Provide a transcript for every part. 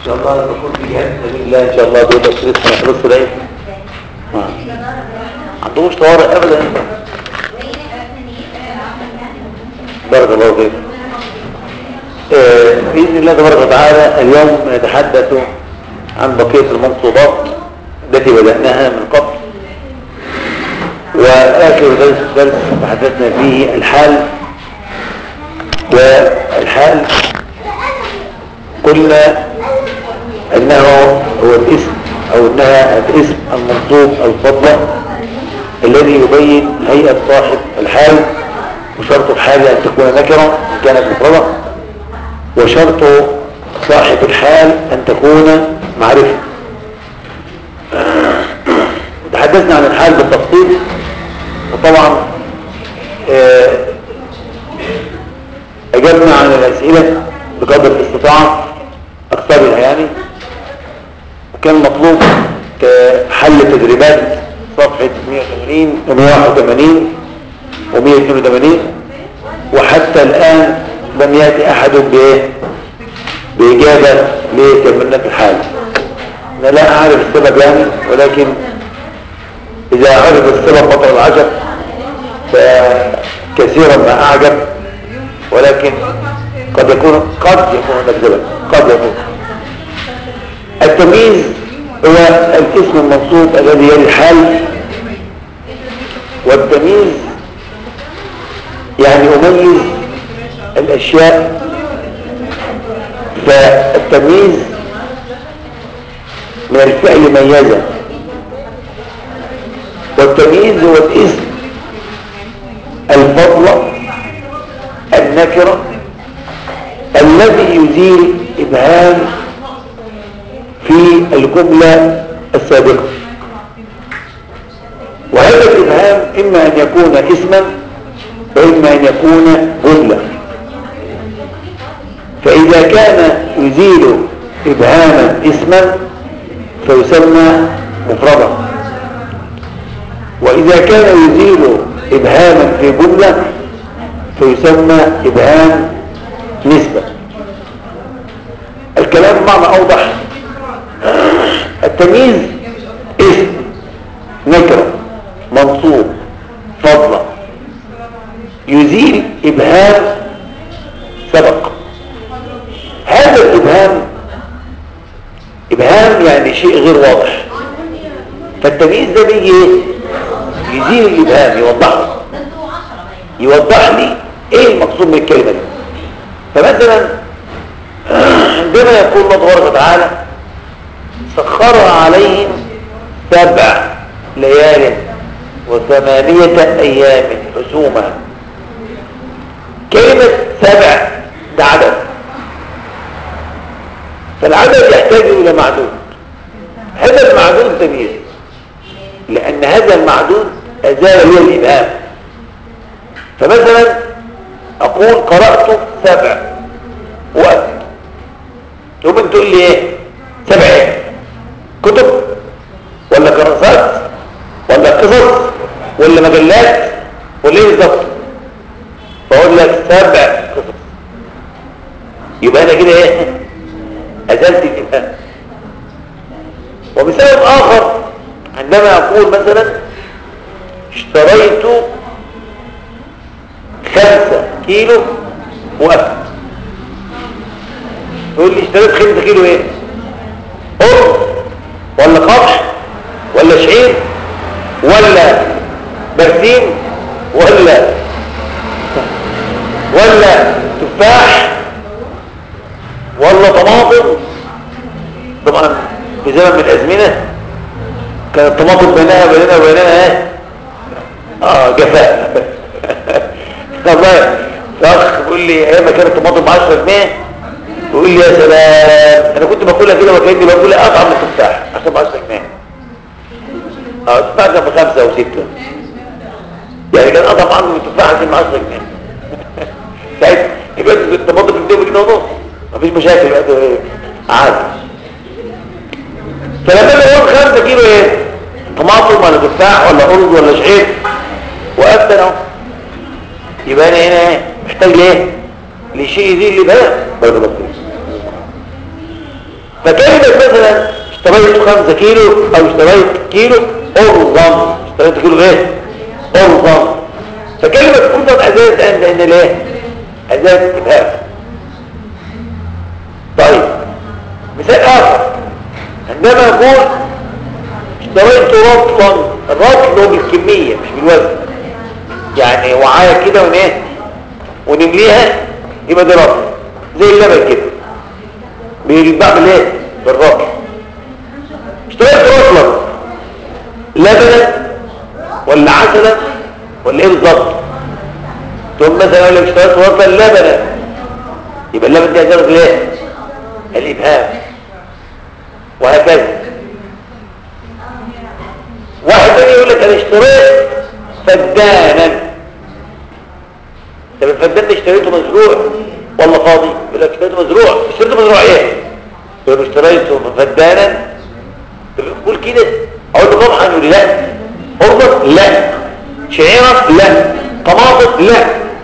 شاء الله تكون في جهاز سبيل الله ان شاء الله دول تصريف هنخلص ده عندهمش طوارئ ابدا بارك الله فيك آه، باذن الله تبارك وتعالى اليوم نتحدث عن بقيه المنصوبات التي بداناها من قبل واخر درس درس تحدثنا فيه الحال والحال قلنا انه هو الاسم او انها الاسم المنصوب الفضة الذي يبين هيئة صاحب الحال وشرط الحال ان تكون نكرة ان كانت مفردة وشرط صاحب الحال ان تكون معرفة تحدثنا عن الحال بالتفصيل وطبعا آه، اجبنا عن الاسئلة بقدر الاستطاعة اكثرها يعني وكان مطلوب كحل تدريبات صفحة 180 و 181 و 182 وحتى الآن لم يأتي أحد بإيه؟ بإجابة لتمنات الحال أنا لا أعرف السبب يعني ولكن إذا عرف السبب بطل العجب فكثيرا ما أعجب ولكن قد يكون قد يكون هناك سبب قد يكون التمييز هو الاسم المنصوب الذي يلي الحال والتمييز يعني أميز الأشياء فالتمييز من الفعل ميزة والتمييز هو الاسم الفضلة النكرة الذي يزيل إبهام في الجملة السابقة وهذا الإبهام إما أن يكون اسما وإما أن يكون جملة فإذا كان يزيل إبهاما اسما فيسمى مفردا وإذا كان يزيل إبهاما في جملة فيسمى إبهام نسبة الكلام معنى أوضح التمييز اسم نكرة منصوب فضلة يزيل إبهام سبق هذا الإبهام إبهام يعني شيء غير واضح فالتمييز ده بيجي ايه يزيل الإبهام يوضح لي يوضح لي ايه المقصود من الكلمة دي فمثلا عندما يقول الله تبارك وتعالى سخرها عليهم سبع ليال وثمانية أيام حسوما كلمة سبع ده عدد فالعدد يحتاج إلى معدود هذا المعدود تمييز لأن هذا المعدود أزال لي الإبهام فمثلا أقول قرأت سبع وقت تقوم انت تقول لي ايه سبع ايه كتب ولا كراسات ولا قصص ولا مجلات ولا ايه بالظبط بقول لك سبع قصص يبقى انا كده ايه ازلت الابهام وبسبب اخر عندما اقول مثلا اشتريت خمسة كيلو وقفت يقول لي اشتريت خمسة كيلو ايه قرص ولا قمح ولا شعير ولا برسيم ولا ولا تفاح ولا طماطم طبعا في زمن من الازمنه كانت الطماطم بينها بيننا وبينها ايه اه جفاء والله اخ بيقول لي ايام ما كانت الطماطم ب 10 جنيه بيقول لي يا سلام انا كنت باكلها كده وكاني باكلها اطعم من التفاح عشان ب 10 جنيه اه التفاح كان بخمسه او سته يعني كان اطعم عنه من التفاح عشان ب 10 جنيه ساعتها يبقى الطماطم في الجنيه بجنيه ونص مفيش مشاكل بقى عادي فلما انا اقول 5 كيلو ايه طماطم ولا تفاح ولا ارز ولا شعير وقفت انا اهو يبقى انا هنا ايه محتاج لايه لشيء يزيل لي بقى برضه بطيء فكلمة مثلا اشتريت خمسة كيلو او اشتريت كيلو ارزم اشتريت كيلو ايه ارزم فكلمة ارزم ازاية ان لان ليه ازاية ابهام طيب مثال اخر عندما اقول اشتريت رطلا الرطل بالكمية مش بالوزن يعني وعاية كده ونيه ونمليها يبقى ده رطل زي اللبن كده بيتباع بالايه بالرطل اشتريت رطلا لبنا ولا عسلا ولا ايه بالظبط تقول مثلا اقول لك اشتريت رطلا لبنا يبقى اللبن دي هتعرف ايه الابهام وهكذا واحد تاني يقول لك انا اشتريت فدانا طب الفدان ده اشتريته مزروع ولا فاضي يقول لك اشتريته مزروع اشتريته مزروع ايه يقول له اشتريته فدانا طب قول كده اقول له طبعا يقول لي لا اربط لا شعيره لا طماطم لا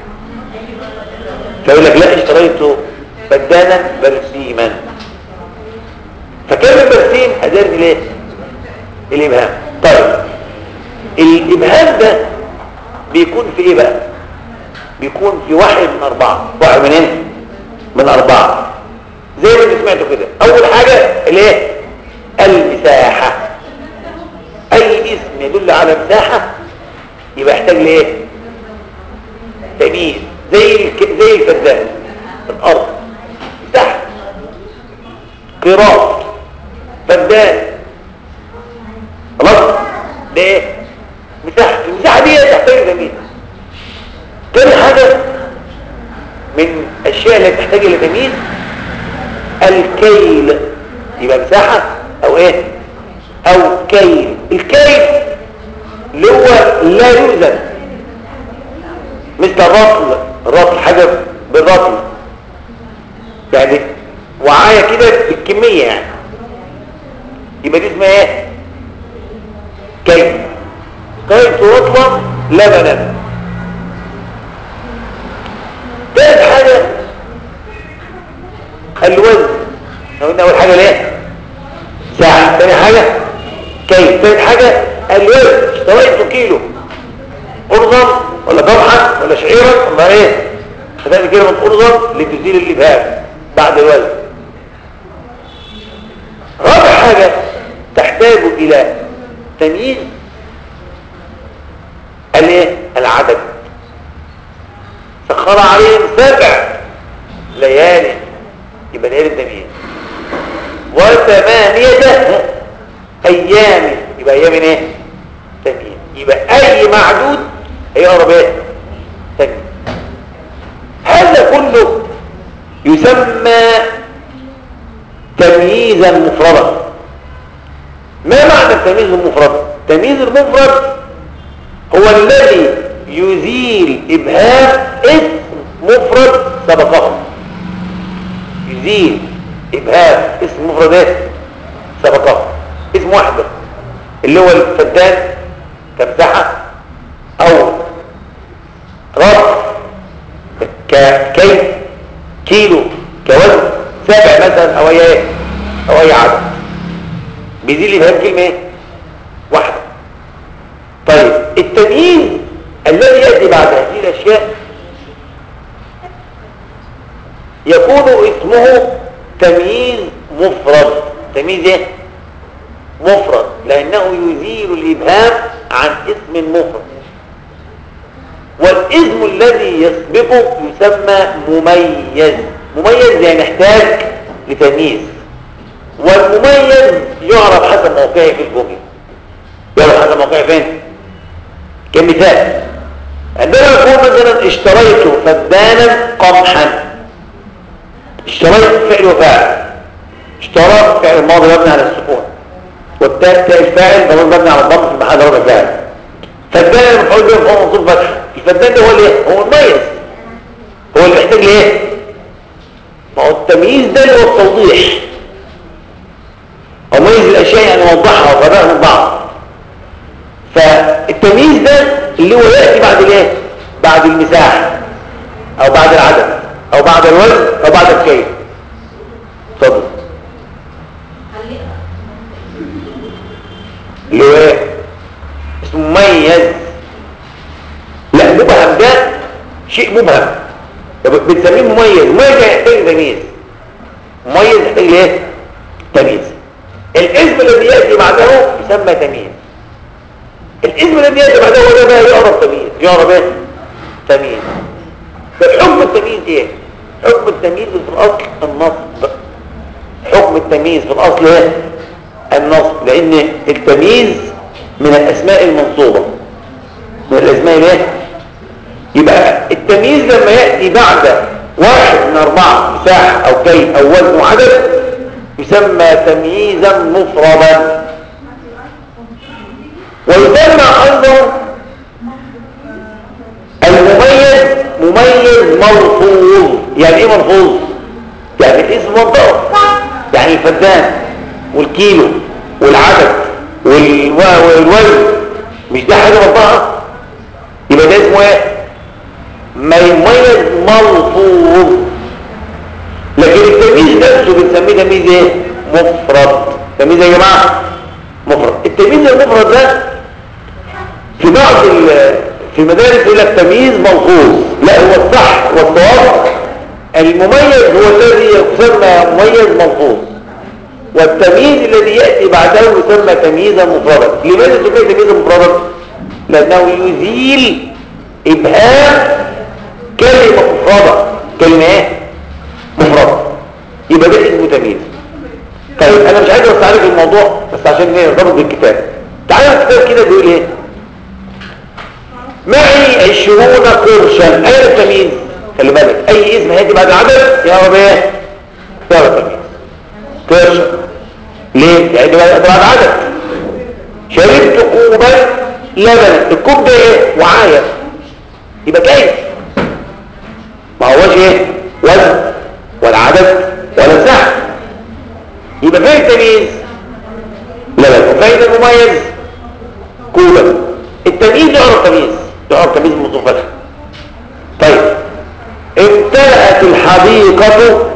فيقول لك لا اشتريته فدانا برسيما فكلمة برسيم هدرني ليه الابهام طيب الابهام ده بيكون في ايه بقى بيكون في واحد من اربعة واحد من ايه من اربعة زي ما انت سمعتوا كده اول حاجة الايه المساحة اي اسم يدل على مساحة يبقى يحتاج لايه تمييز زي الك... زي الفدان الارض مساحة قراط فدان خلاص ده ايه مساحة المساحة دي تحتاج تمييز تاني حاجة من الاشياء اللي تحتاج الى تمييز الكيل يبقى مساحة او ايه او كيل الكيل اللي هو لا يوزن مثل الرطل الرطل حاجة بالرطل يعني وعاية كده بالكمية يعني يبقى دي اسمها ايه كيل كيل رطلا لبنا ثالث حاجة الوزن احنا قلنا اول حاجة ليه ساعة ثاني حاجة كيل ثالث حاجة الوزن اشتريته كيلو ارزم ولا قمحا ولا شعيرا ولا ايه خدعني كلمة ارزم لتزيل الابهام بعد الوزن رابع حاجة تحتاج الى تمييز الايه العدد سخر عليهم سبع ليالي يبقى ليالي التمييز وثمانية ايام يبقى ايام ايه تمييز يبقى اي معدود هيقرب ايه تمييز هذا كله يسمى تمييزا مفردا ما معنى التمييز المفرد التمييز المفرد هو الذي يزيل ابهام اسم مفرد سبقه يزيل ابهام اسم مفرد ايه سبقه اسم واحده اللي هو الفدان كمساحه او رف ككي كيلو كوزن سابع مثلا او اي ايه او اي عدد بيزيل ابهام كلمه ايه واحده طيب التمييز الذي يأتي بعد هذه الأشياء يكون اسمه تمييز مفرد تمييز ايه مفرد لأنه يزيل الإبهام عن اسم مفرد والاسم الذي يسبقه يسمى مميز مميز يعني يحتاج لتمييز والمميز يعرف حسب موقعه في الجمله يعرف حسب موقعه فين كمثال عندما نقول مثلا اشتريت فدانا قمحا اشتريت فعل وفاعل اشترى فعل ماضي مبني على السكون والتاء تاء الفاعل ضمير مبني على الضم في محل رفع فاعل فدان المفعول به فهو منصوب فتح الفدان ده هو الايه هو المميز هو اللي محتاج لايه ما هو التمييز ده اللي هو التوضيح او ميز الاشياء يعني وضحها وفرقها من بعض فالتمييز ده اللي هو يأتي بعد الايه بعد المساحة او بعد العدد او بعد الوزن او بعد الكيل اتفضل اللي هو ايه اسمه مميز لا مبهم ده شيء مبهم بنسميه مميز مميز يحتاج تمييز مميز يحتاج ايه تمييز الاسم الذي ياتي بعده يسمى تمييز الاسم الذي ياتي بعده هو ده بقى يعرف تمييز يعرف ايه تمييز حكم التمييز ايه حكم التمييز في الاصل النصب حكم التمييز في الاصل ايه النصب لان التمييز من الاسماء المنصوبه من الاسماء الايه يبقى التمييز لما ياتي بعد واحد من اربعه مساحه او كي او وزن وعدد يسمى تمييزا مفردا ويسمى ايضا المميز مميز ملفوظ يعني ايه ملفوظ يعني الاسم منطقه يعني الفدان والكيلو والعدد والوزن مش ده حاجه منطقه يبقى ده اسمه ايه ما يميز ملفوظ لكن التمييز نفسه بنسميه تمييز ايه مفرد تمييز يا جماعه مفرد التمييز المفرد ده في بعض في المدارس يقول لك تمييز ملحوظ لا هو الصح والصواب المميز هو الذي يسمى مميز ملحوظ والتمييز الذي ياتي بعده يسمى تمييزا مفردا لماذا سمي تمييزا مفردا لانه يزيل ابهام كلمه مفرده كلمه ايه مفرده يبقى ده اسمه تمييز طيب انا مش عايز استعرف الموضوع بس عشان نرتبط بالكتاب تعالوا الكتاب كده بيقول ايه معي عشرون قرشا اين التمييز خلي بالك اي اسم هيجي بعد العدد يا رب ايه يا رب تمييز قرشا ليه يعني بعد العدد شربت كوبا لبن الكوب ده ايه وعايه يبقى كيف ما هوش ايه وزن ولا عدد ولا مساحه يبقى فين التمييز لبن وفين المميز كوبا التمييز يعرف تمييز يعرف تمييز مضوفتها طيب امتلأت الحديقة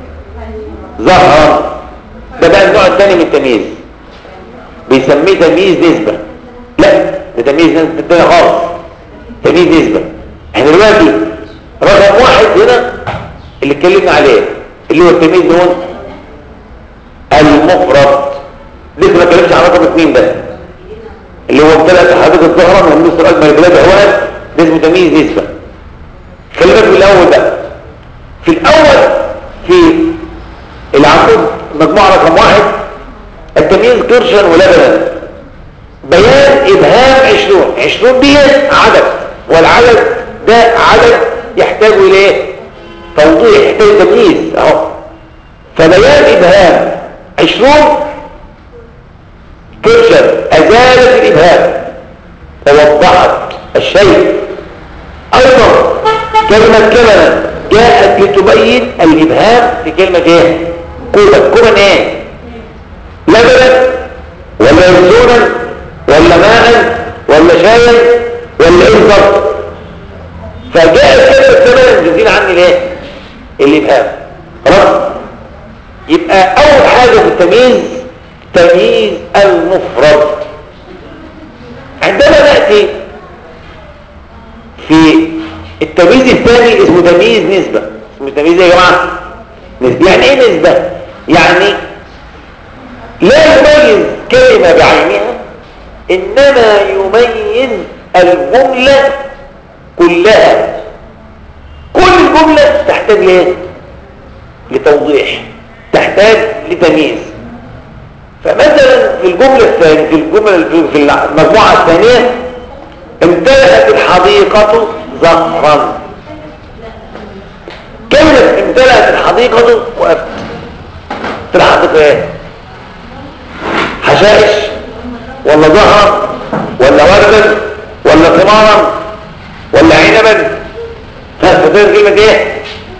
زهرا ده بقى النوع الثاني من التمييز بيسميه تمييز نسبة لا ده تمييز نسبة الثاني خالص تمييز نسبة احنا دلوقتي رقم واحد هنا اللي اتكلمنا عليه اللي هو التمييز نون المفرد لسه ما اتكلمش عن رقم اثنين ده اللي هو امتلأت حديقة الزهرة من مصر أجمل البلاد هواء ده اسمه تمييز نسبة خلي بالك في الأول بقى في الأول في العقود مجموعة رقم واحد التمييز قرشا ولبنا بيان إبهام عشرون عشرون دي عدد والعدد ده عدد يحتاج إليه توضيح يحتاج تمييز اهو فبيان إبهام عشرون قرشا أزالت الإبهام ووضحت الشيء أيضا كلمة كلمة جاءت لتبين الإبهام في كلمة ايه كوبا كوبا ايه لبنا ولا يرزونا ولا ماء ولا شايا ولا ايه بالظبط فجاءت كلمة ثمنا تزيل عني ليه الإبهام خلاص يبقى أول حاجة في التمييز تمييز المفرد عندما نأتي في التمييز الثاني اسمه تمييز نسبة اسمه تمييز يا جماعة نسبة يعني ايه نسبة يعني لا يميز كلمة بعينها انما يميز الجملة كلها كل الجملة تحتاج ليه لتوضيح تحتاج لتمييز فمثلا في الجملة الثانية في الجملة في المجموعة الثانية امتلأت الحديقة زهرا كلمة امتلأت الحديقة وقفت في الحديقة ايه حشائش ولا زهرا ولا وردا ولا ثمارا ولا عنبا فاكر كلمة ايه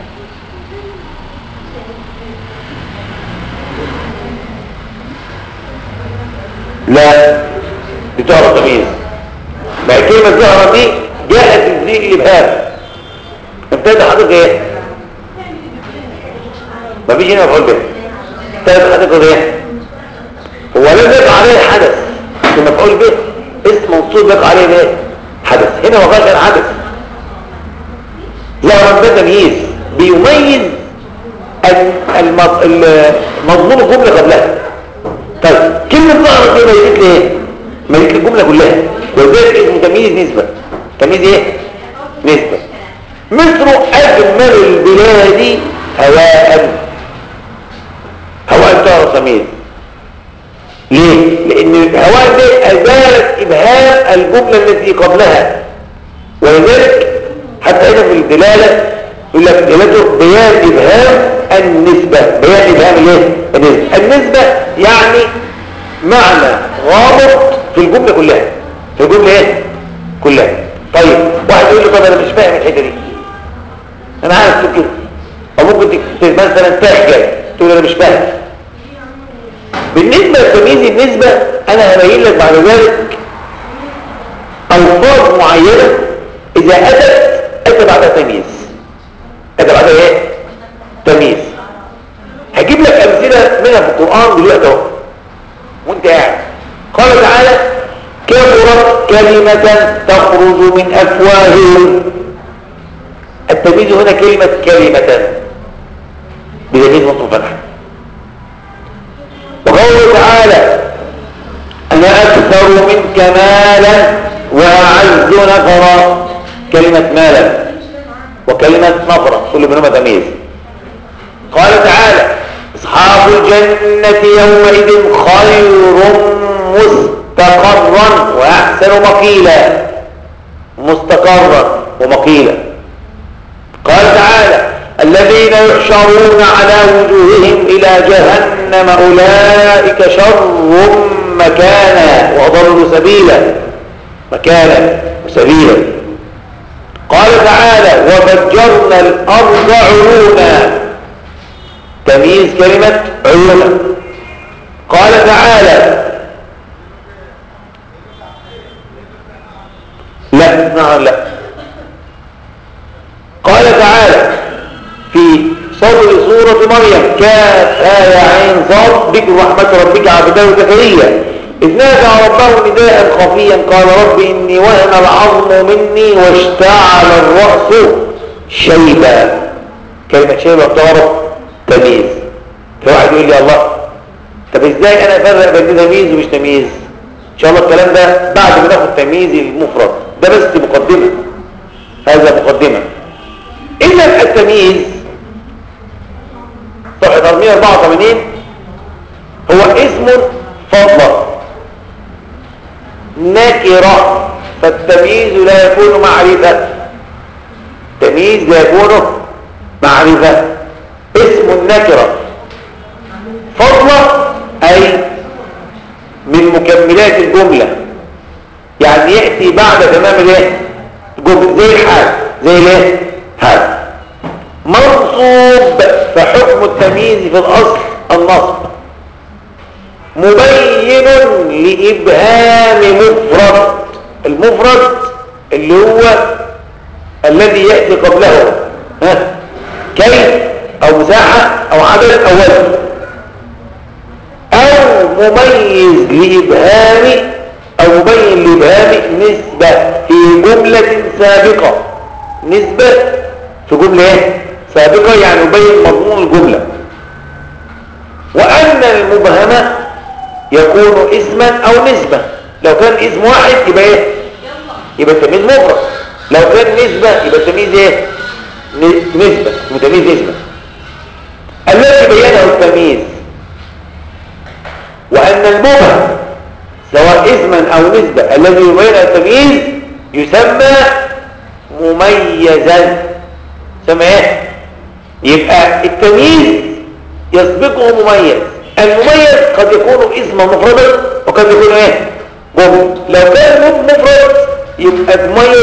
لا دي تعرف تمييز ما هي كلمة زهرة دي جاءت تزيل الإبهام ابتدى حضرتك ايه ما فيش هنا مفعول به ابتدى حضرتك ايه هو لم يقع عليه حدث المفعول به اسم منصوب يقع عليه ايه حدث هنا وقع كان حدث لا ده تمييز بيميز المضمون الجمله قبلها طيب كلمه ظهرت دي ميزت لي ايه ميزت الجمله كلها وذلك اسمه تمييز نسبه تمييز ايه نسبه مصر اجمل البلاد هواء هواء تعرف تمييز ليه لان الهواء ده ازالت ابهام الجمله التي قبلها ولذلك حتى هنا في الدلاله يقول لك دلالته بيان ابهام النسبه بيان ابهام الايه النسبه النسبه يعني معنى غامض في الجمله كلها في الجمله ايه كلها طيب واحد يقول لي طب انا مش فاهم الحته دي انا عارف كده او ممكن مثلا تحجج تقول انا مش فاهم بالنسبة لتمييز النسبة انا هبين لك بعد ذلك الفاظ معينة اذا اتت اتى بعدها تمييز اتى بعدها ايه تمييز هجيب لك امثلة منها في القرآن دلوقتي اهو وانت قاعد قال تعالى كبرت كلمة تخرج من افواههم التمييز هنا كلمة كلمة بجميل مصر فتح وقوله تعالى أنا أكثر منك مالا وأعز نفرا كلمة مالا وكلمة نفرا كل منهما تمييز قال تعالى أصحاب الجنة يومئذ خير مستقرا وأحسن مقيلا مستقرا ومقيلا قال تعالى الذين يحشرون على وجوههم إلى جهنم أولئك شر مكانا وأضل سبيلا مكانا وسبيلا قال تعالى وفجرنا الأرض عيونا تمييز كلمة عيونا قال تعالى لا نعم لا قال تعالى في صدر سورة مريم كاف آية عين صاد ذكر رحمة ربك عبده زكريا إذ نادى ربه نداء خفيا قال رب إني وهن العظم مني واشتعل الرأس شيبا كلمة شيبا بتعرف تمييز في واحد يقول لي الله طب ازاي انا افرق بين تمييز ومش تمييز ان شاء الله الكلام ده بعد ما ناخد تمييز المفرد ده بس مقدمة هذا مقدمة إذا التمييز صفحة 484 هو اسم فضلة نكرة فالتمييز لا يكون معرفة تمييز لا يكون معرفة اسم النكرة فضلة أي من مكملات الجملة يعني يأتي بعد تمام الايه جملة زي الحال زي الايه حال منصوب فحكم التمييز في الأصل النصب مبين لإبهام مفرد المفرد اللي هو الذي يأتي قبله ها كيف أو مساحة أو عدد أو وزن أو مميز لإبهام أو مبين لإبهام نسبة في جملة سابقة نسبة في جملة ايه سابقة يعني يبين مضمون الجملة وأن المبهم يكون اسما أو نسبة لو كان اسم واحد يبقى ايه يبقى التمييز مفرد لو كان نسبة يبقى التمييز ايه نسبة متمييز نسبة الذي بينه التمييز وأن المبهم سواء اسما أو نسبة الذي يبين التمييز يسمى مميزا يسمى ايه يبقى التمييز يسبقه مميز المميز قد يكون اسما مفردا وقد يكون ايه جمله لو كان مفرد يبقى مميز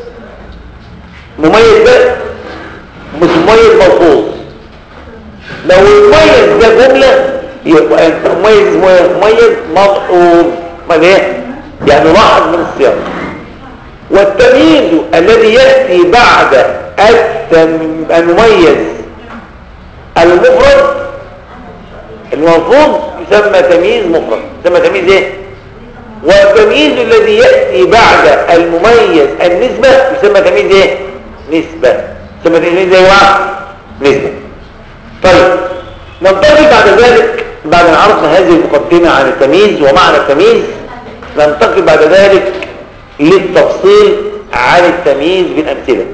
مميز ده مش مميز ملحوظ لو المميز ده جمله يبقى مميز مميز ملحوظ ما ايه يعني لاحظ من السياق والتمييز الذي ياتي بعد المميز المفرد الملفوظ يسمى تمييز مفرد يسمى تمييز ايه والتمييز الذي يأتي بعد المميز النسبة يسمى تمييز ايه نسبة يسمى تمييز ايه يا جماعه نسبة طيب ننتقل بعد ذلك بعد ان عرفنا هذه المقدمة عن التمييز ومعنى التمييز ننتقل بعد ذلك للتفصيل عن التمييز بالأمثلة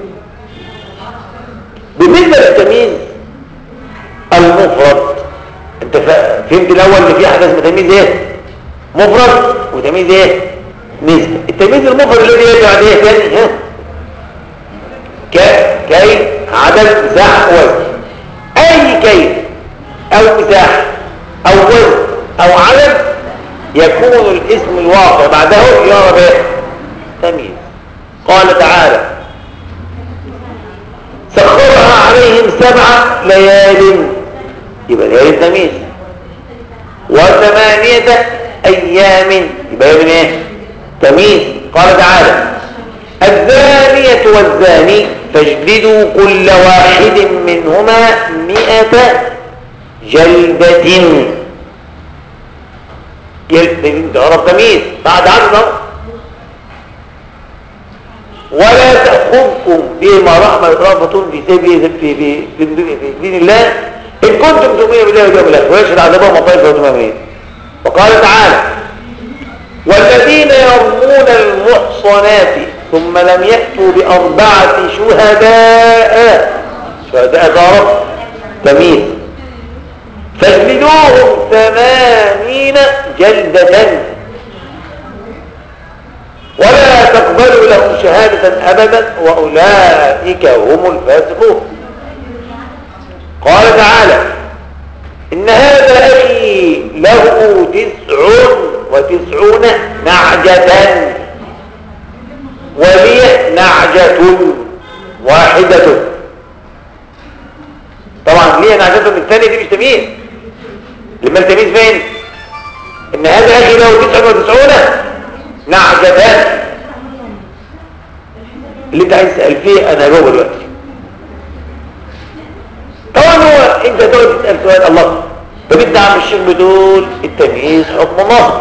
بالنسبة للتمييز المفرد انت فهمت الاول ان في حاجه اسمها تمييز ايه مفرد وتمييز ايه نسبه التمييز المفرد الذي يجي بعد ايه تاني ها كي عدد مساحه وزن اي كيف او مساحه او وزن او عدد يكون الاسم الواقع بعده يعرف ايه تمييز قال تعالى سخرها عليهم سبع ليال يبقى ليالي التمييز وثمانية أيام يبقى من إيه تمييز قال تعالى الزانية والزاني فاجلدوا كل واحد منهما مئة جلدة يضرب تمييز بعد عدد ولا تأخذكم بما رحمة رأفة في سبيل في في في دين الله إن كنتم تؤمنون بالله واليوم الآخر ويشهد عذابهم وطائفة وتمامين وقال تعالى والذين يرمون المحصنات ثم لم يأتوا بأربعة شهداء شهداء تعرف تمييز فاجلدوهم ثمانين جلدة ولا تقبلوا لهم شهادة أبدا وأولئك هم الفاسقون قال تعالى إن هذا أخي له تسع وتسعون نعجة ولي نعجة واحدة طبعا ليه نعجة من الثانية دي مش تمييز لما التمييز فين إن هذا أخي له تسع وتسعون نعجة اللي انت عايز تسأل فيه انا هجاوب دلوقتي طبعا هو انت تقعد تسأل سؤال الله طب انت عم الشيخ بتقول التمييز حكم نصب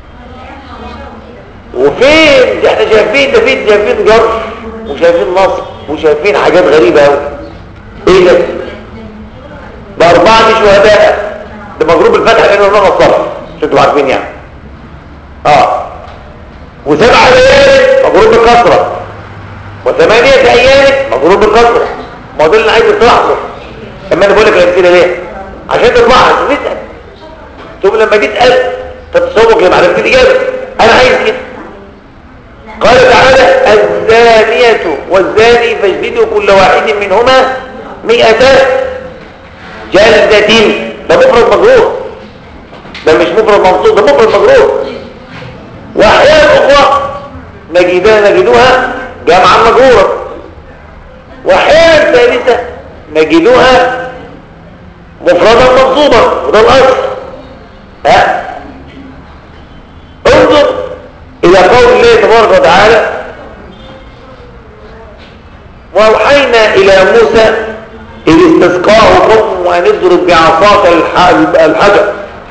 وفين احنا شايفين ده فين شايفين جرح وشايفين نصب وشايفين حاجات غريبة قوي ايه ده باربعة شهداء ده مضروب الفتح لانه نصب عشان انتوا عارفين يعني اه وسبعة ليالي مضروب بالكسرة وثمانية ايام مضروب بالكسرة ما دول اللي عايز تلاحظه اما انا بقول لك الامثله ليه عشان تلاحظ تسال ثم لما جيت اسال تتصوق لما عرفت الاجابه انا عايز كده قال تعالى الزانية والزاني فاجلدوا كل واحد منهما مئة جلدة ده مفرد مجرور ده مش مفرد منصوب ده مفرد مجرور واحيانا اخرى نجدها نجدوها جمعا مجرورا واحيانا ثالثه نجدوها مفردا منصوبا وده الاصل ها انظر الى قول الله تبارك وتعالى واوحينا الى موسى اذ استسقاه قوم ان اضرب بعصاك الحجر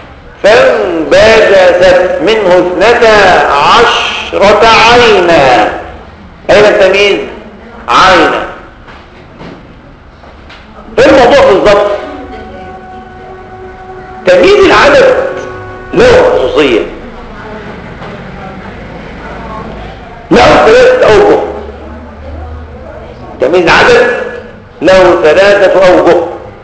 فانبجست منه اثنتا عشرة عينا اين التمييز عينا ايه الموضوع بالظبط تمييز العدد له خصوصية له ثلاثة أوجه تمييز عدد له ثلاثة أوجه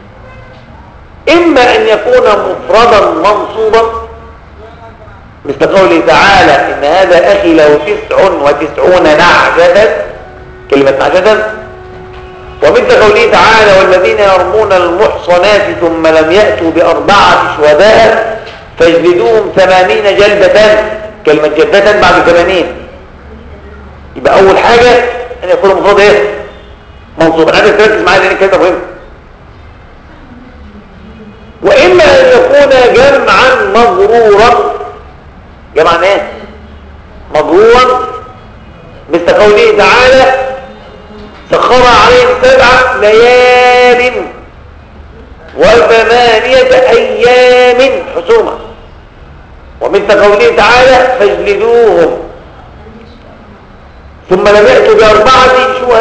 إما أن يكون مفردا منصوبا مثل قوله تعالى إن هذا أخي له تسع وتسعون نعجة كلمة نعجة ومثل قوله تعالى والذين يرمون المحصنات ثم لم يأتوا بأربعة شهداء فاجلدوهم ثمانين جلدة كلمة جلدة بعد ثمانين يبقى أول حاجة أن يكون مفرد إيه؟ منصوب أنا عايزك تركز معايا لأن كده مهم وإما أن يكون جمعا مغرورا جمعا إيه؟ مغرورا مثل قوله تعالى سخر عليهم سبع ليال وثمانية أيام حسومة ومثل قوله تعالى فاجلدوهم ثم لم يأتوا بأربعة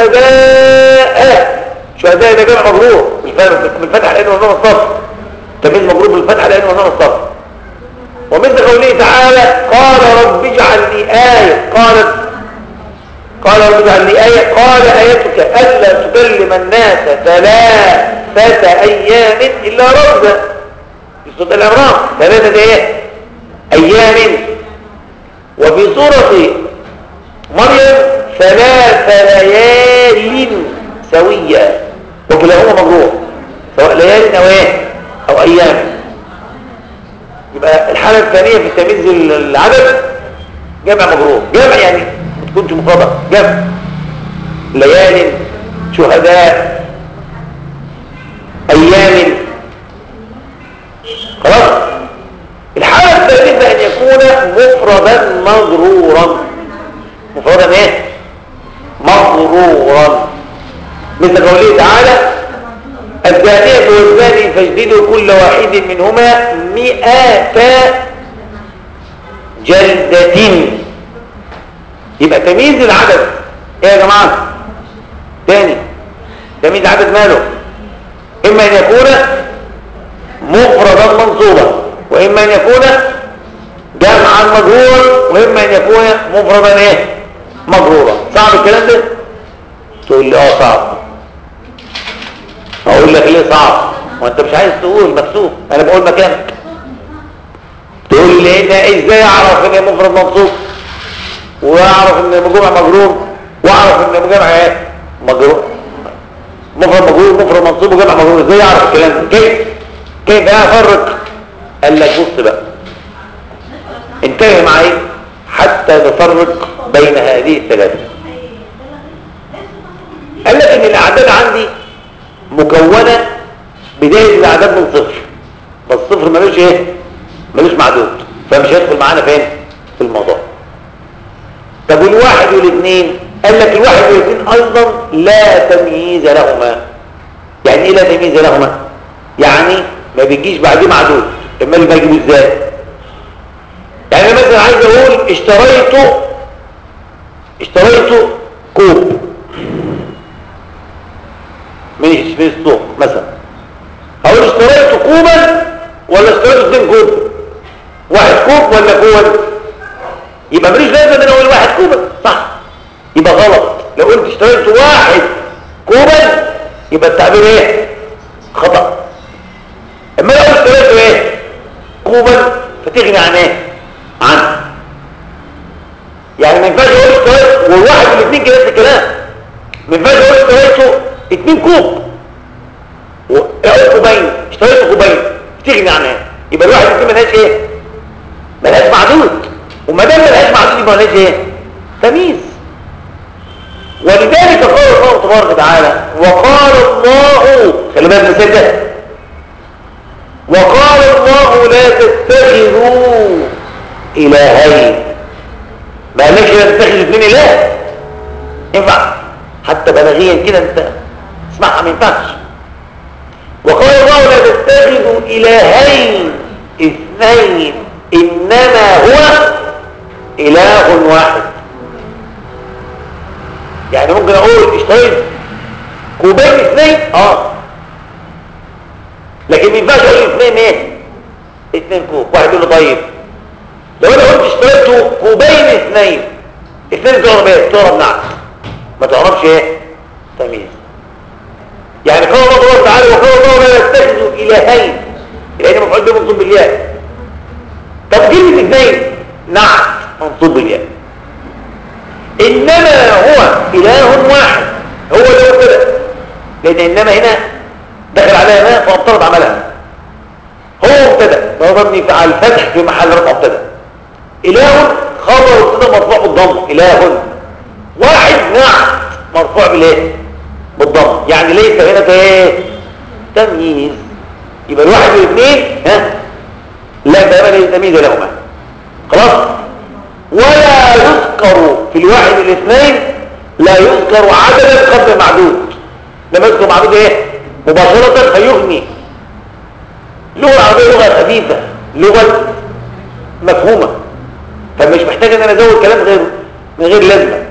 شهداء شهداء ده جمع مجرور بالفتح لأنه نظام الصف تميز مجرور بالفتح لأنه نظام الصف ومثل قوله تعالى قال رب اجعل لي آية قالت قال رب اجعل لي آية قال آيتك ألا تكلم الناس ثلاثة أيام إلا رمزا في سورة العمران ثلاثة ايه أيام وفي سورة مريم ثلاث ليال سوية وكلاهما مجروح سواء ليال أو ايه أو أيام يبقى الحالة الثانية في تمييز العدد جمع مجروح جمع يعني ما تكونش مفردة جمع ليال شهداء أيام خلاص الحالة الثالثة أن يكون مفردا مغرورا مفردا ايه مغرورا مثل قوله تعالى الزانية والزاني فاجددوا كل واحد منهما مئة جلدة يبقى تمييز العدد ايه يا جماعة تاني تمييز العدد ماله اما ان يكون مفردا منصوبا واما ان يكون جمعا مجرورا واما ان يكون مفردا ايه مجرورا صعب الكلام ده تقول لي اه صعب اقول لك ليه صعب وانت مش عايز تقول مكتوب انا بقول مكانك تقول لي انا ازاي اعرف ان مفرد منصوب واعرف ان جمع مجرور واعرف ان جمع ايه مجرور مفرد مجرور مفرد منصوب وجمع مجرور ازاي اعرف الكلام ده كيف كيف افرق قال لك بص بقى انتهي معي حتى نفرق بين هذه الثلاثه قال لك ان الاعداد عندي مكونه بدايه الاعداد من صفر بس صفر ملوش ايه ملوش معدود فمش هيدخل معانا فين في الموضوع طب والواحد والاثنين قال لك الواحد والاثنين ايضا لا تمييز لهما يعني ايه لا تمييز لهما يعني ما بيجيش بعديه معدود امال ما يجيبوا ازاي يعني أنا مثلا عايز اقول اشتريت اشتريت كوب من من السوق مثلا اقول اشتريت كوبا ولا اشتريت اثنين كوب واحد كوب ولا كوب يبقى ماليش لازمه ان انا اقول واحد كوبا صح يبقى غلط لو قلت اشتريت واحد كوبا يبقى التعبير ايه خطأ اما لو اشتريت ايه كوبا فتغني عن ايه عن يعني ما ينفعش اقول اشتريت والواحد والاثنين كده نفس الكلام ما ينفعش اقول اشتريته اتنين كوب اقول كوبين اشتريت كوبين تغني عن ايه يبقى الواحد والاثنين ملهاش ايه ملهاش معدود وما دام ملهاش معدود يبقى ملهاش ايه تمييز ولذلك قال الله تبارك وتعالى وقال الله خلي بالك من ده وقال الله لا تتخذوا الهين ما قالكش لا تتخذوا اثنين اله ينفع حتى بلاغيا كده انت اسمعها ما ينفعش وقال الله لا تتخذوا الهين اثنين انما هو اله واحد يعني ممكن اقول اشتريت كوبين اثنين اه لكن ما ينفعش اقول اثنين ايه اثنين كوب واحد يقول له طيب لو انا قلت اشتريت كوبين اثنين اثنين تعرف ايه تعرف نعم ما تعرفش ايه تمييز يعني قال الله تعالى وقال الله لا يتخذوا الهين الهين مفعول به منصوب بالياء طب كلمه اثنين نعم منصوب بالياء انما هو اله واحد هو اللي هو كده لان انما هنا دخل عليها ما فابطلت عملها هو مبتدا فهو مبني على الفتح في محل رفع مبتدا اله خبر مبتدا مرفوع بالضم اله واحد نعم مرفوع بالايه بالضم يعني ليس هنا ايه تمييز يبقى الواحد والاثنين ها لا يبقى ليس تمييز لهما خلاص ولا يذكر في الواحد والاثنين لا يذكر عددا قبل معدود لما يذكر معدود ايه مباشرة فيغني اللغة العربية لغة خفيفة لغة مفهومة فمش محتاج ان انا ازود كلام غير من غير لازمة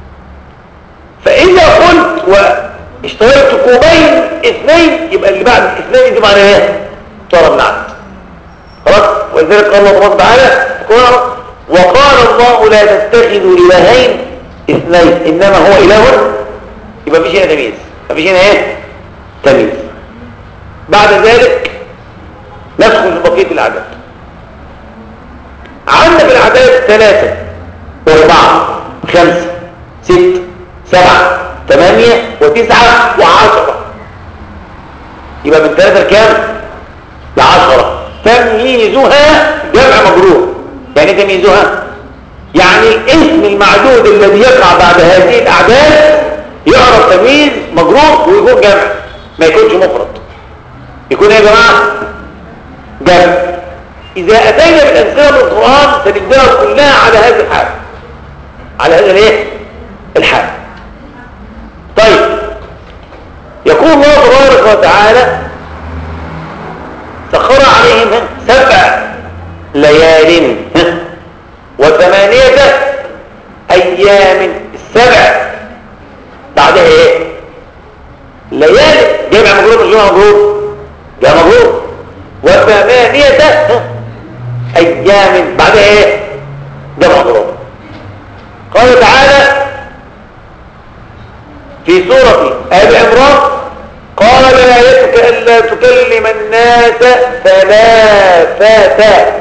فاذا قلت واشتريت كوبين اثنين يبقى اللي بعد الاثنين دي معناها ايه طلب نعم خلاص ولذلك قال الله تبارك وتعالى وقال الله لا تتخذوا الهين اثنين انما هو اله يبقى مفيش هنا تمييز مفيش هنا ايه تمييز بعد ذلك ندخل في بقيه الاعداد عندك الاعداد ثلاثه واربعه خمسه ست سبعه ثمانيه وتسعه وعشره يبقى من ثلاثه لكام لعشره تمييزها جمع مجرور يعني إيه تمييزها يعني الاسم المعدود الذي يقع بعد هذه الاعداد يعرف تمييز مجرور ويكون جمع ما يكونش مفرد يكون ايه يا جماعه جمع اذا اتينا بالامثله من القران سنبداها كلها على هذا الحال على هذا الايه الحال طيب يقول الله تبارك وتعالى سخر عليهم سبع ليال وثمانية أيام السبع بعدها ايه ليالي جمع مجرور مش جمع مجرور جمع مجرور وثمانية أيام بعدها ايه جمع مجرور قال تعالى في سورة آل عمران قال آيتك ألا تكلم الناس ثلاثة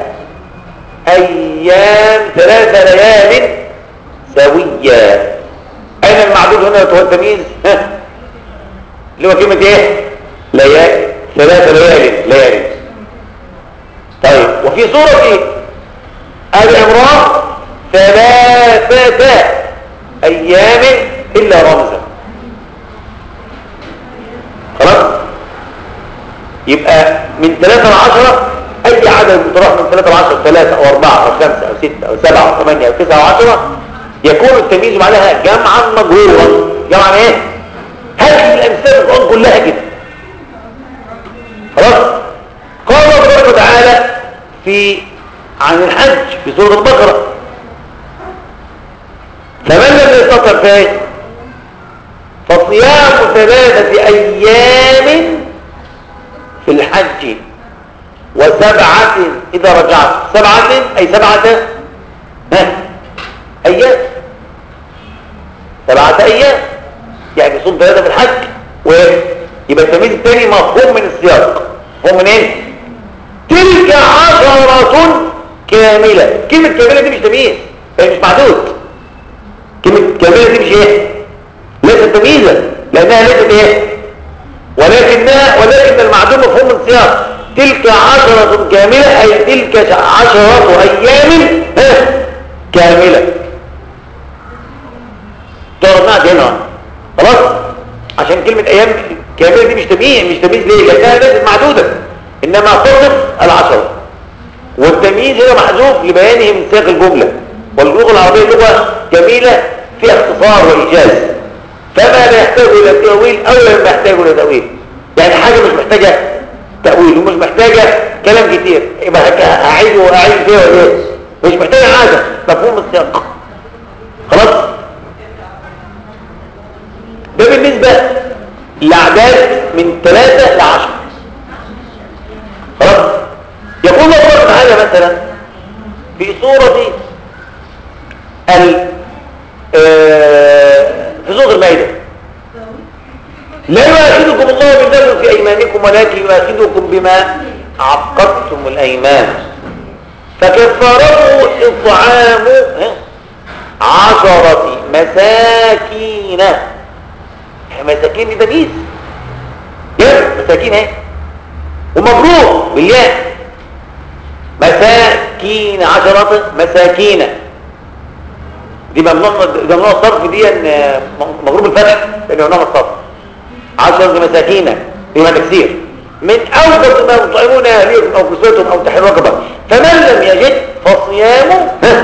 أيام ثلاث ليال سويا أين المعدود هنا هو التمييز ها اللي هو كلمة إيه ليالي ثلاث ليال ليالي طيب وفي سورة آل عمران ثلاثة أيام إلا رمزا خلاص يبقى من ثلاثة لعشرة أي عدد متراح من ثلاثة لعشرة ثلاثة أو أربعة أو خمسة أو ستة أو سبعة أو ثمانية أو تسعة أو عشرة يكون التمييز بعدها جمعا مجرورا جمعا إيه؟ هذه الأمثال القرآن كلها كده خلاص قال الله تبارك وتعالى في عن الحج في سورة البقرة فمن لم يستطع فيه فصيام ثلاثة أيام في الحج وسبعة إذا رجعت سبعة أي سبعة ها أيام سبعة أيام يعني صوم ثلاثة في الحج ويبقى التمييز الثاني مفهوم من السياق مفهوم من ايه تلك عشرة كاملة كلمة كاملة دي مش تمييز هي مش معدود كلمة كاملة دي مش ايه ليست تمييزا لانها ليست ايه ولكنها ولكن المعدوم مفهوم من السياق تلك عشرة كاملة أي تلك عشرة أيام كاملة ضربناها هنا خلاص عشان كلمة أيام كاملة دي مش تمييز مش تمييز ليه لأنها ليست معدودة إنما تصف العشرة والتمييز هنا محذوف لبيانه من سياق الجملة واللغة العربية لغة جميلة فيها اختصار وإيجاز فما لا يحتاج إلى تأويل أو لا يحتاج إلى تأويل يعني حاجة مش محتاجة تأويل ومش محتاجة كلام كتير يبقى أعيد وأعيد فيها ولا إيه مش محتاجة حاجة مفهوم السياق خلاص ده بالنسبة لأعداد من ثلاثة لعشرة خلاص يقول الله تعالى مثلا في سورة ال في سورة المائدة لا يؤاخذكم الله باللغو في أيمانكم ولكن يؤاخذكم بما عقدتم الأيمان فكفارته إطعام عشرة مساكين مساكين دي تمييز يا مساكين اهي ومبروك بالياء مساكين عشرة مساكين دي ممنوع ممنوع الصرف دي مغروب الفتح لانه ممنوع الصرف عشرة مساكين بما تكسير من اوجد ما يطعمون اهليكم او كسوتهم او تحرير رقبه فمن لم يجد فصيام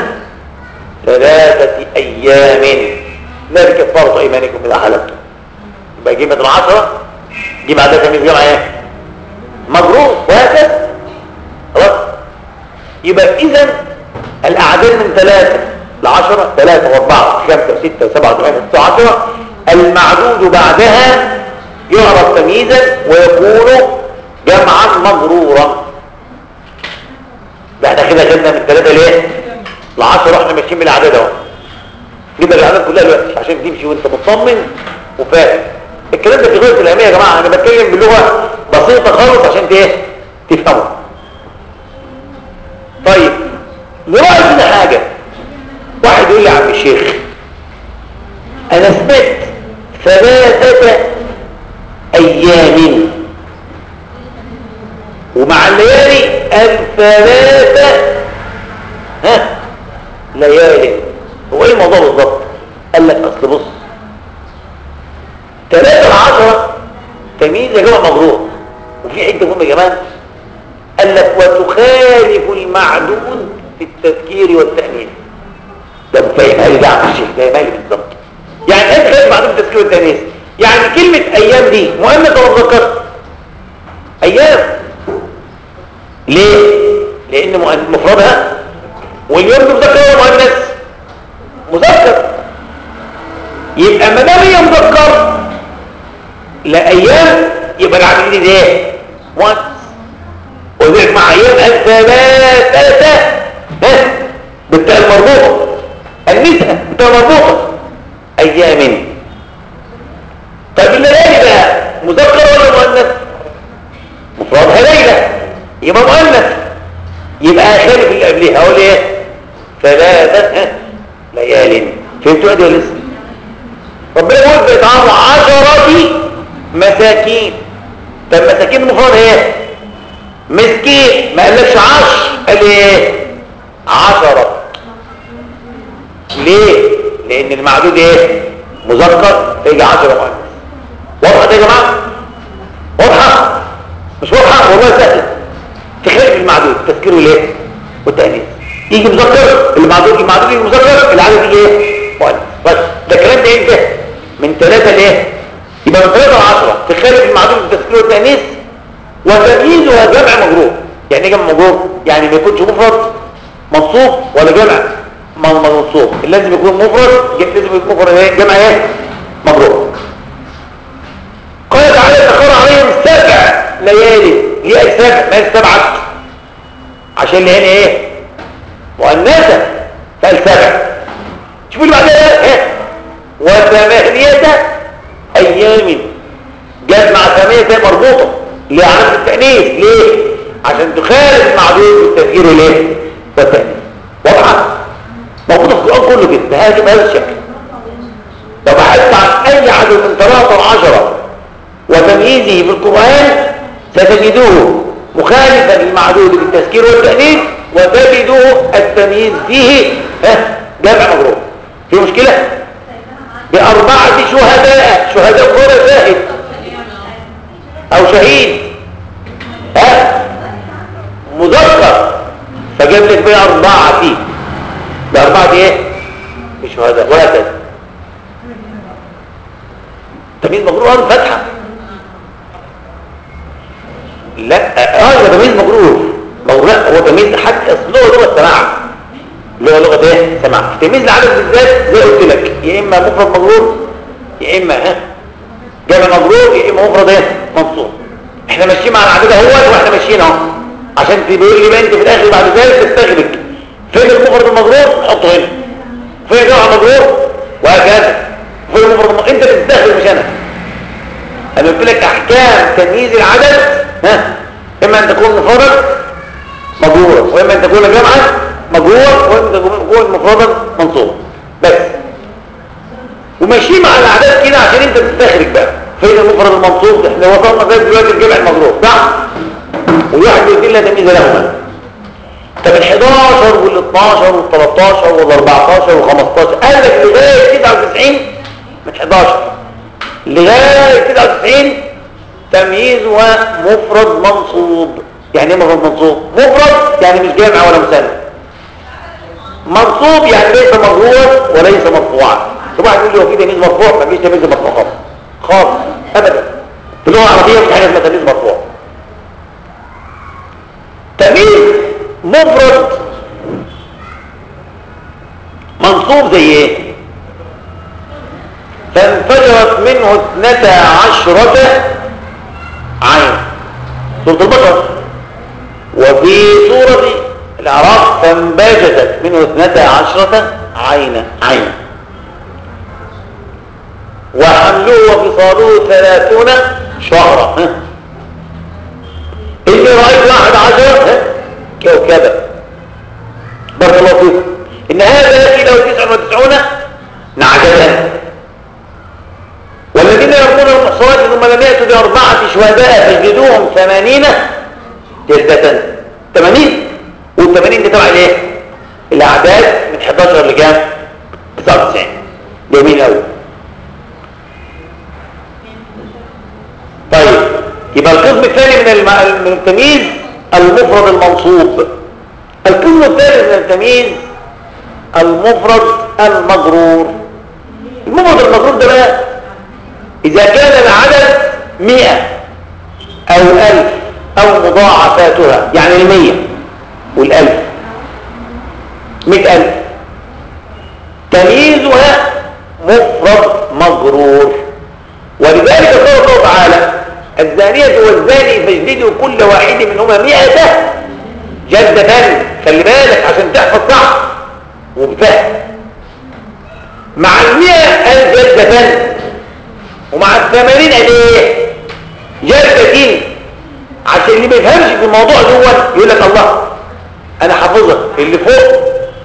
ثلاثة ايام ذلك كفارة ايمانكم اذا حلفتم يبقى جيبة العشرة دي بعدها تمييز جمع ايه مجرور وهكذا خلاص يبقى اذا الأعداد من ثلاثة لعشرة ثلاثة واربعة وخمسة وستة وسبعة وثمانية وستة وعشرة المعدود بعدها يعرف تمييزا ويكون جمعا مضرورا ده احنا كده خدنا من ثلاثة ليه؟ لعشرة احنا ماشيين بالاعداد اهو جبنا الاعداد كلها دلوقتي عشان تمشي وانت مطمن وفاهم الكلام ده في غايه الاهميه يا جماعه انا بتكلم بلغه بسيطه خالص عشان ايه تفهموا طيب نراعي كده حاجه واحد يقول لي يا عم الشيخ انا سمعت ثلاثه ايام ومع الليالي الثلاثه ها ليالي هو ايه الموضوع بالظبط قال لك اصل بص ثلاثة العشرة تمييز يا جماعة مبروك وفي عدة مهمة يا جماعة قال لك وتخالف المعدود في التذكير والتأنيث ده مفاهم لي ده عم الشيخ ده مالي بالظبط يعني ايه تخالف معدود في التذكير والتأنيث يعني كلمة ايام دي مؤنث ولا مذكر ايام ليه لان مفردها واليوم مذكر ولا مؤنث مذكر يبقى ما دام هي مذكر لا ايام يبقى العدد دي ايه وانس وذلك مع ايام الثلاثه ها بالتاء المربوطه النساء بالتاء المربوطه ايام طيب الليالي بقى مذكر ولا مؤنث مفردها ليله يبقى مؤنث يبقى خالف اللي قبلها اقول ايه ثلاثه ليال فهمتوا ادي ولا لسه ربنا يقول بيتعرض عشرة مساكين طب مساكين المفرد ايه مسكين ما قالكش عشر قال ايه عشرة ليه لان المعدود ايه مذكر فيجي عشرة مؤنث واضحه يا جماعه واضحه مش واضحه والله سهله تخالف المعدود تذكيره ليه والتانيث يجي مذكر المعدود المعدود يجي مذكر العدد يجي ايه مؤنث بس ده الكلام ده امتى من ثلاثة لايه يبقى من ثلاثة لعشرة تخالف المعدود التذكير والتأنيث وتمييزها جمع مجرور يعني ايه جمع مجرور يعني ما يكونش مفرد منصوب ولا جمع منصوب لازم يكون مفرد لازم يكون مفرد ايه جمع ايه مجرور قال تعالى تخر عليهم سبع ليالي ليه السبع ما السبعة عشان اللي هنا ايه مؤنثة فالسبع شوفوا اللي بعدها ايه وثمانية ايام جت مع ثمانية مربوطة لعلامة التأنيث ليه عشان تخالف معدود التفكير ليه والتأنيث واضحة موجودة في القرآن كله كده بهذا بهذا الشكل لو بحثت عن اي عدد من ثلاثة وعشرة وتمييزه في القرآن ستجدوه مخالفا للمعدود بالتذكير والتأنيث وتجدوه التمييز فيه جمع مجرور في مشكلة بأربعة شهداء شهداء غير شاهد أو شهيد ها مذكر فجاب لك بأربعة فيه بأربعة ايه شهداء وهكذا تمييز مجرور فتحة لا اه ده تمييز مجرور مجرور لا هو تمييز حتى اصله لغه سماع اللي هو لغه ايه سماع تمييز العدد بالذات زي قلت لك يا اما مفرد مجرور يا اما ها جمع مجرور يا اما مفرد ايه منصوب احنا ماشيين مع العدد اهوت واحنا ماشيين اهو عشان تقول لي انت في الاخر بعد ذلك تستغرق فين المفرد المجرور نحطه هنا فين الجمع مجرور وهكذا فين المفرد المجرور انت اللي تستغرق مش انا انا قلت لك احكام تمييز العدد ها اما ان تكون مفردا مجرورا واما ان تكون جمعا مجرورا واما ان تكون مفردا منصوبا بس وماشيين مع الاعداد كده عشان انت تستخرج بقى فين المفرد المنصوب احنا وصلنا لغايه دلوقتي الجمع المجرور صح والواحد يقول لنا تمييز لهما طب ال 11 وال 12 وال 13 وال 14 وال 15 قال لك لغايه 99 من 11 لغايه 99 تمييز ومفرد منصوب يعني ايه مفرد منصوب مفرد يعني مش جامع ولا مثنى منصوب يعني ليس مرفوعا وليس مرفوعا طبعا يقول لي هو في تمييز مرفوع ما فيش تمييز مرفوع خالص خالص ابدا في اللغه العربيه مش حاجه اسمها تمييز مرفوع تمييز مفرد منصوب زي ايه فانفجرت منه اثنتا عشرة عين سورة البقرة وفي سورة الأعراف فانبجتت منه اثنتا عشرة عين عين وحمله وفصاله ثلاثون شهرا إني رأيت واحد عشر كوكبا بارك الله فيكم إن هذا يأتي له تسع وتسعون نعجة والذين يرمون المحصنات ثم لم يأتوا بأربعة شهداء فاجلدوهم ثمانين جلدة ثمانين والثمانين دي تبع الايه؟ الأعداد من 11 لكام؟ 99 جميل قوي طيب يبقى القسم الثاني من الم... من التمييز المفرد المنصوب القسم الثالث من التمييز المفرد المجرور المفرد المجرور ده بقى إذا كان العدد مئة أو ألف أو مضاعفاتها يعني المية والألف مئة ألف تمييزها مفرد مجرور ولذلك قال الله تعالى الزانية والزاني فاجلدوا كل واحد منهما مئة جلدة خلي بالك عشان تحفظ صح وبفهم مع المئة ألف جلدة ومع الثمانين قد ايه جلدة عشان اللي ما يفهمش في الموضوع دوت يقول لك الله انا حافظها اللي فوق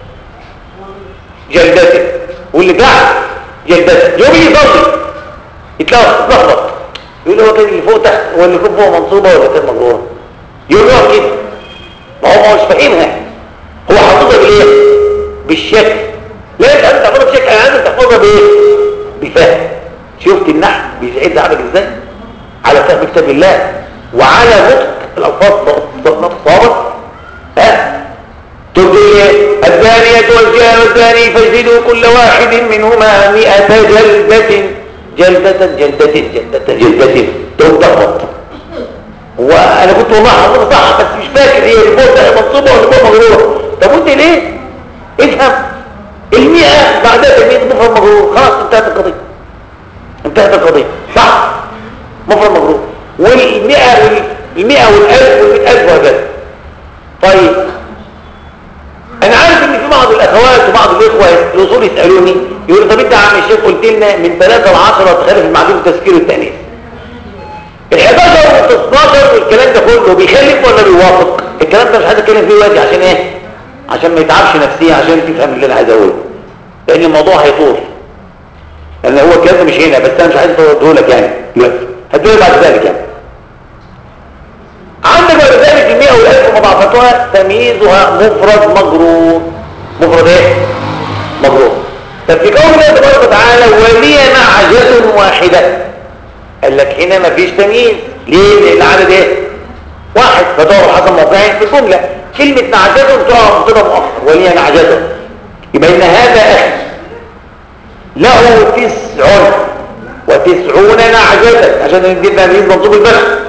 جلدتي واللي تحت جلدتي يوم يصلي يتلخبط يقول له هو كان اللي فوق تحت هو اللي فوق فوق منصوبه ولا كان مجروره يقول له كده ما هو مش فاهمها هو حافظها بالايه بالشكل لا انت انت تحفظها بشكل انا لازم تحفظها بايه بفهم شفت النحو بيساعد عمل ازاي على فهم كتاب الله وعلى نطق الالفاظ نطق صابت ها تقول ايه الزانية والجان والزاني فاجلدوا كل واحد منهما مئة جلدة جلدة جلدة جلدة جلدة تضبط وانا كنت والله حافظها صح بس مش فاكر هي اللي فوق ده منصوبه ولا فوق مجروره طب وانت ليه افهم المئة بعدها تلميذ مفرد مجرور خلاص انتهت القضيه انتهت القضيه صح مفرد مجرور والمئة والمئة والألف والمئة ألف وهكذا طيب أنا عارف إن في بعض الأخوات وبعض الإخوة الأصول يسألوني يقولوا طب أنت يا عم الشيخ قلت لنا من 3 ل 10 تخالف المعدوم التذكير والتأنيث ال 11 وال 12 والكلام ده كله بيخالف ولا بيوافق؟ الكلام ده مش عايز أتكلم فيه دلوقتي عشان إيه؟ عشان ما يتعبش نفسيا عشان تفهم اللي أنا عايز أقوله لأن الموضوع هيطول لأن هو الكلام مش هنا بس أنا مش عايز أقوله لك يعني دلوقتي هتقول بعد ذلك يعني عندك بعد ذلك المئة والألف مضاعفتها تمييزها مفرد مجرور مفرد ايه مجرور طب في قول الله تبارك وتعالى ولي نعجة واحدة قال لك هنا ما فيش تمييز ليه لان العدد ايه واحد فدور حسب موقعين في الجملة كلمة نعجة تقع مبتدا مؤخر ولي نعجة يبقى ان هذا اخي له تسع وتسعون نعجة عشان نجيب تمييز منصوب البلد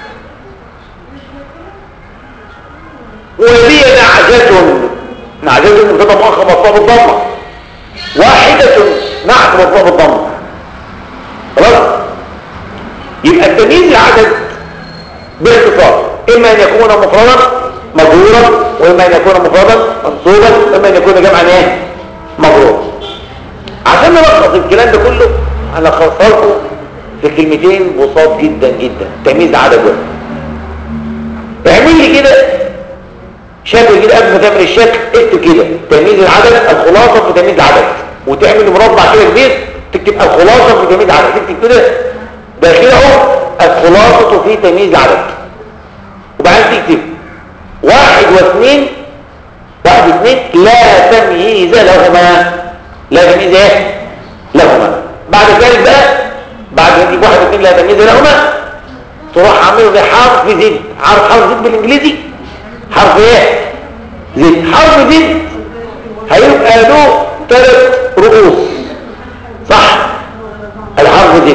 ولي نعجة نعجة مبتدا مؤخر مرفوع بالضمه واحدة نعت مرفوع بالضمه خلاص يبقى التمييز العدد باختصار اما ان يكون مفردا مجرورا واما ان يكون مفردا منصوبا واما ان يكون جمعا ايه مجرور عشان نلخص الكلام ده كله انا لكم في كلمتين بساط جدا جدا تمييز عدد واحد اعمل لي كده شكل كده قبل ما تعمل الشكل اكتب كده تمييز العدد الخلاصه في تمييز العدد وتعمل مربع كده كبير تكتب الخلاصه في تمييز العدد تكتب كده داخله اهو الخلاصه في تمييز العدد وبعدين تكتب واحد واثنين واحد واثنين لا تمييز لهما لا تمييز ايه لهما بعد ذلك بقى بعد ما تجيب واحد واثنين لا تمييز لهما تروح عامله زي حرف زد عارف حرف زد بالانجليزي حرف ايه زد حرف زد هيبقى له ثلاث رؤوس صح الحرف زد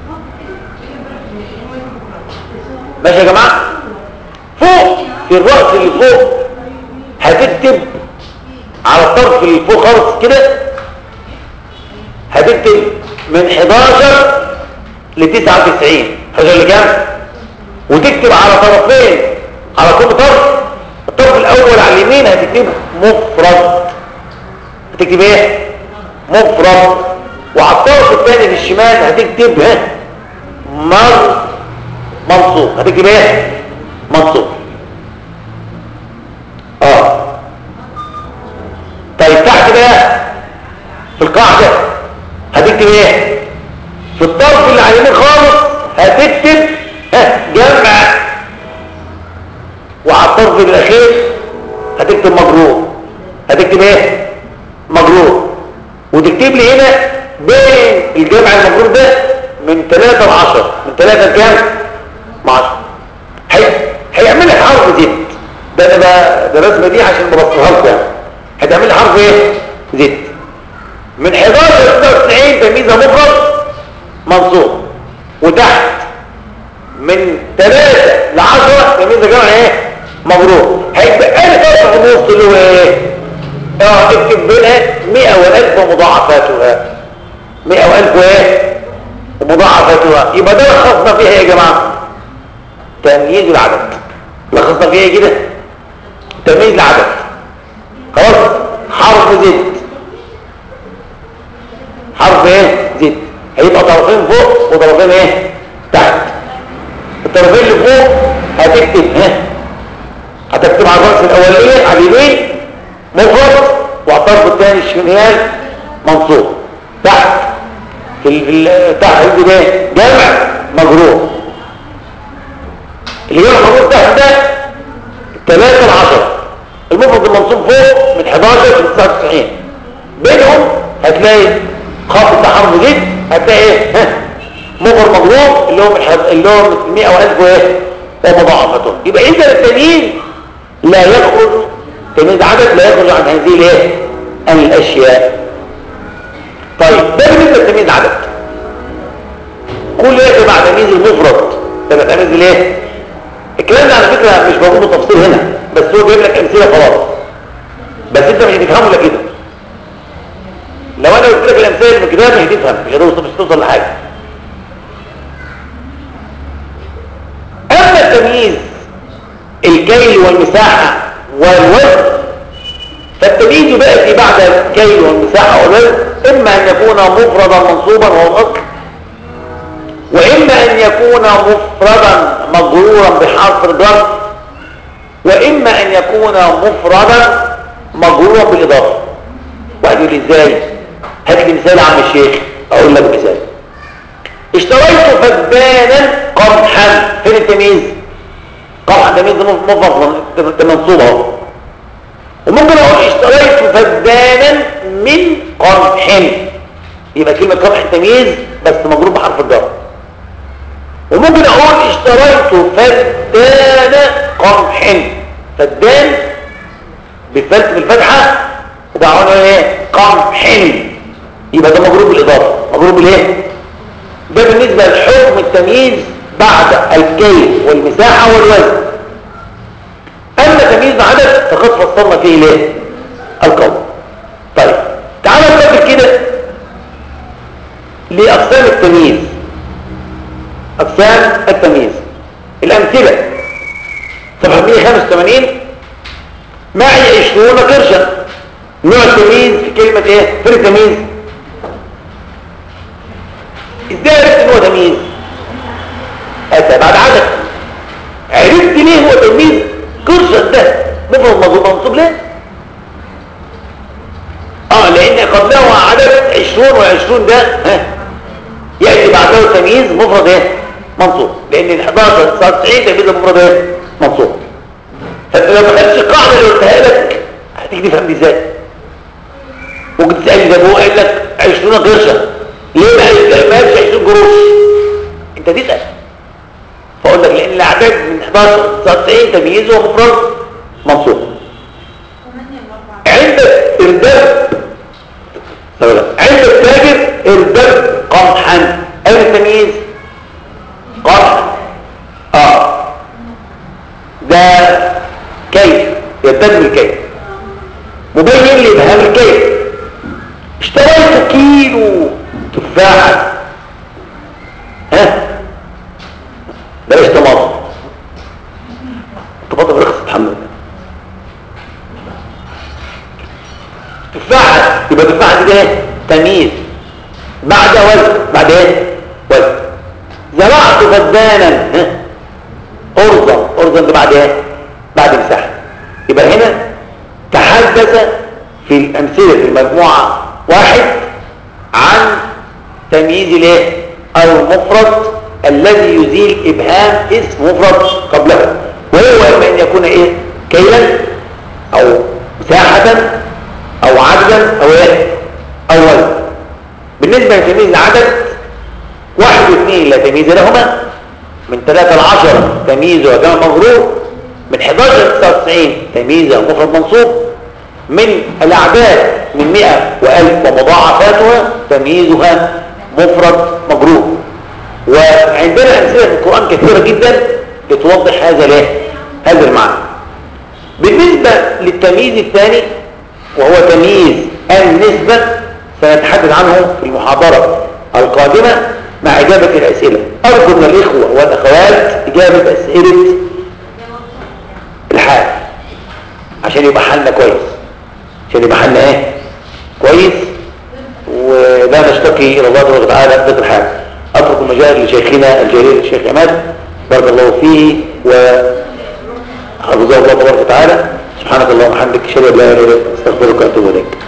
ماشي يا جماعه فوق في الراس اللي فوق هتكتب على الطرف اللي فوق خالص كده هتكتب من 11 ل 99 11 لكام وتكتب على طرفين على كل طرف الطرف الاول على اليمين هتكتب مفرد هتكتب ايه مفرد وعلى الطرف الثاني في الشمال هتكتب ها مر منصوب هتكتب ايه منصوب اه طيب تحت بقى في القاعده هتكتب ايه في الطرف اللي على اليمين خالص هتكتب ها جمع وعلى الطرف الاخير هتكتب مجرور هتكتب ايه مجرور وتكتب لي هنا بين الجمع المجرور ده من 3 ل 10 من 3 لكام ل 10 هي هيعمل لك حرف زد ده انا بقى ده الرسمه دي عشان ببسطها لكم يعني هتعمل لي حرف ايه زد من 11 ل 96 تمييزها مفرد منصوب وتحت من 3 ل 10 تمييزها جمع ايه مبروك هيبقى لي فرق في النص اللي هو ايه اه اكتب بينها 100 والف ومضاعفاتها 100 والف وايه ومضاعفاتها يبقى ده لخصنا فيها ايه يا جماعه تمييز العدد لخصنا فيها ايه كده تمييز العدد خلاص حرف زد حرف ايه زد هيبقى طرفين فوق وطرفين ايه تحت الطرفين اللي فوق هتكتب ها هتكتب على الراس الاوليه على اليمين مفرد وعلى الطرف الثاني الشمال منصوب تحت في ال- تحت هيجي ايه جمع مجرور اللي جمع مجرور تحت ده 3 ل 10 المفرد المنصوب فوق من 11 ل 99 بينهم هتلاقي خط حرف جد هتلاقي ايه ها مفرد مجرور اللي هو من حد... اللي هو من 100 والف وايه ومضاعفته يبقى اذا التمييز لا يخرج تمييز عدد لا يخرج عن هذه الايه الاشياء طيب ده بالنسبه لتمييز عدد كل ايه مع تمييز المفرد تبقى تمييز الايه الكلام ده على فكره مش موجود بالتفصيل هنا بس هو جايب لك امثله خلاص بس انت مش هتفهمه الا كده لو انا قلت لك الامثله اللي في الكتاب مش هتفهم مش هتوصل مش هتوصل لحاجه اما التمييز الكيل والمساحه والوزن فالتمييز بياتي بعد الكيل والمساحه والوزن اما ان يكون مفردا منصوبا وهو الاصل واما ان يكون مفردا مجرورا بحرف الجر واما ان يكون مفردا مجرورا بالاضافه واحد يقول لي ازاي هات لي مثال يا عم الشيخ اقول لك مثال اشتريت فدانا قمحا فين التمييز قمحا تمييز ده مفرد ده منصوب اهو وممكن اقول اشتريت فدانا من قمح يبقى كلمه قمح تمييز بس مجرور بحرف الجر وممكن اقول اشتريت فدان قمح فدان بالفتح بالفتحه وبعدين ايه قمح يبقى ده مجرور بالاضافه مجرور بالايه ده بالنسبه لحكم التمييز بعد الكيل والمساحه والوزن اما تمييز عدد فقد فصلنا فيه ليه القول طيب تعالى نفكر كده لاقسام التمييز اقسام التمييز الامثله صفحه 185 معي 20 قرشا نوع التمييز في كلمه ايه فين التمييز ازاي عرفت ان هو تمييز أتى بعد عدد عرفت ليه هو تمييز قرشا ده مفرد مضروب منصوب ليه اه لان قبله عدد 20 و20 ده ها ياتي بعده تمييز مفرد ايه منصوب لان ال 11 99 تمييز مفرد ايه منصوب فانت لو ما خدتش القاعده اللي قلتها لك هتيجي تفهم دي ازاي ممكن تسالني ده هو قال لك 20 قرشا ليه ما ما قالش 20 قروش انت تسال فاقول لك لان الاعداد من 11 99 تمييزه مفرد منصوب عند ارداب عند التاجر ارداب قمحا اين التمييز قمحا اه ده كيف يتم الكيف مبين لي بهام الكيف اشتريت كيلو تفاحة ها بلاش طماطم طماطم رخصت الحمد لله تفاحة يبقى تفاحة دي ايه تمييز بعد وزن بعد ايه وزن زرعت فدانا ها أرضا أرضا ده بعد ايه بعد مساحة يبقى هنا تحدث في الأمثلة في المجموعة واحد عن تمييز الايه المفرد الذي يزيل إبهام اسم مفرد قبله وهو إما أن يكون إيه كيلا أو مساحة أو عددا أو إيه أو وزن بالنسبة لتمييز العدد واحد واثنين لا تمييز لهما من ثلاثة لعشرة تمييز وجمع مغرور من 11 ل 99 تمييز مفرد منصوب من الأعداد من 100 و1000 ومضاعفاتها تمييزها مفرد مجرور وعندنا أمثلة في القرآن كثيرة جدا لتوضح هذا ليه هذا المعنى بالنسبة للتمييز الثاني وهو تمييز النسبة سنتحدث عنه في المحاضرة القادمة مع إجابة الأسئلة أرجو من الإخوة والأخوات إجابة أسئلة الحال عشان يبقى حالنا كويس عشان يبقى حالنا ايه كويس ولا نشتكي الى الله تبارك وتعالى ذات الحال اترك المجال لشيخنا الجليل الشيخ عماد بارك الله فيه وحفظه الله تبارك وتعالى سبحانك اللهم وبحمدك اشهد ان لا اله الا انت استغفرك واتوب اليك